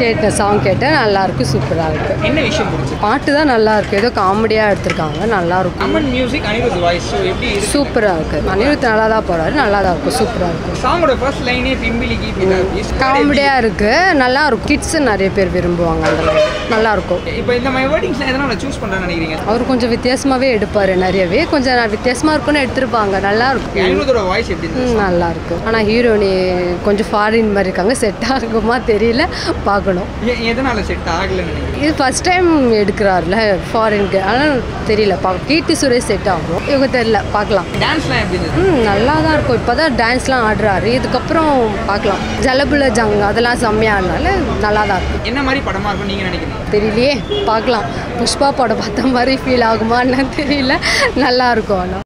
கேட்டேன் சாங் கேட்டேன் நல்லா இருக்கு சூப்பராக இருக்கு என்ன விஷயம் பிடிச்சி பாட்டு தான் நல்லா இருக்கு ஏதோ காமெடியாக எடுத்திருக்காங்க நல்லா இருக்கும் Amman music Anirudh voice so எப்படி இருக்கு சூப்பராக இருக்கு அனிருத் நல்லா தான் போறாரு நல்லா தான் இருக்கும் சூப்பராக இருக்கும் சாங்கோட ஃபர்ஸ்ட் லைனே பிம்பிலிக்கு காமெடியாக இருக்கு நல்லா இருக்கும் கிட்ஸ் நிறைய பேர் விரும்புவாங்க அந்த line. நல்லா இருக்கும் இப்போ இந்த மாதிரி வேர்டிங்ஸ்லாம் எதனால் சூஸ் பண்ணுறேன்னு நினைக்கிறீங்க அவர் கொஞ்சம் வித்தியாசமாகவே எடுப்பார் நிறையவே கொஞ்சம் நான் வித்தியாசமாக இருக்கும்னு எடுத்திருப்பாங்க நல்லா இருக்கும் அனிருத்தோட வாய்ஸ் எப்படி இருந்துச்சு ம், நல்லா இருக்கும் ஆனால் ஹீரோனி கொஞ்சம் ஃபாரின் மாதிரி இருக்காங்க செட் ஆகுமா தெரியல பார்க்கணும் எ- எதனால செட் ஆகலைன்னு நினைக்கிறீங்க இது ஃபர்ஸ்ட் டைம் எடுக்கிறாருல ஃபாரினுக்கு ஆனால் தெரியல பா கீர்த்தி சுரேஷ் செட் ஆகும் இவங்க தெரியல பார்க்கலாம் டான்ஸ்லாம் எப்படி இருந்தது ம் நல்லா தான் இருக்கும் இப்போ தான் டான்ஸ்லாம் ஆடுறாரு இதுக்கப்புறம் பார்க்கலாம் ஜலபுல ஜங் அதெல்லாம் செம்மையாக ஆடினால நல்லா தான் இருக்கும் என்ன மாதிரி படமா இருக்கும் நீங்க நினைக்கிறீங்க தெரியலையே பார்க்கலாம் புஷ்பா படம் பார்த்த மாதிரி ஃபீல் ஆகுமான்னு தெரியல நல்லா இருக்கும் ஆனால்